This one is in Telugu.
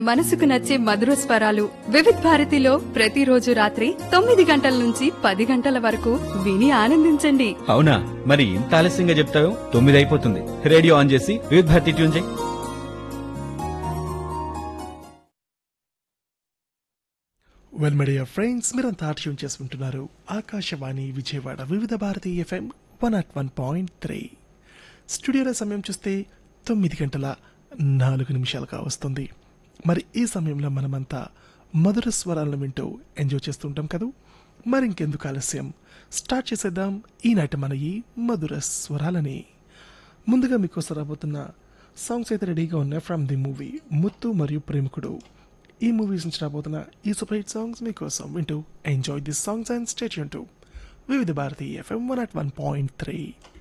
మనసుకు నచ్చే మధుర స్వరాలు వివిధ్ భారతిలో ప్రతిరోజు రాత్రి తొమ్మిది గంటల నుంచి పది గంటల వరకు విని ఆనందించండి అవునా మరి ఇంత ఆలస్యంగా చెప్తావు తొమ్మిది అయిపోతుంది రేడియో ఆన్ చేసి వివిధ భారతి ట్యూన్ చేయి వెల్ మీడియా ఫ్రెండ్స్ మీరంతా ఆటం చేసుకుంటున్నారు Akashvani Vijayawada Vividh Bharati FM one at one point three స్టూడియోలో సమయం చూస్తే తొమ్మిది గంటల నాలుగు నిమిషాలు కావస్తుంది మరి ఈ సమయంలో మనమంతా మధుర స్వరాలను వింటూ ఎంజాయ్ చేస్తుంటాం కదూ మరి ఇంకెందుకు ఆలస్యం స్టార్ట్ చేసేద్దాం ఈనాటి మన ఈ మధుర స్వరాలని ముందుగా మీకోసం రాబోతున్న సాంగ్స్ అయితే రెడీగా ఉన్నాయి ఫ్రమ్ ది మూవీ ముత్తు మరియు ప్రేమికుడు ఈ మూవీస్ నుంచి రాబోతున్న ఈ సూపర్ హిట్ సాంగ్స్ మీకోసం వింటూ enjoy this songs and stay to Vividh Bharati FM one at one point three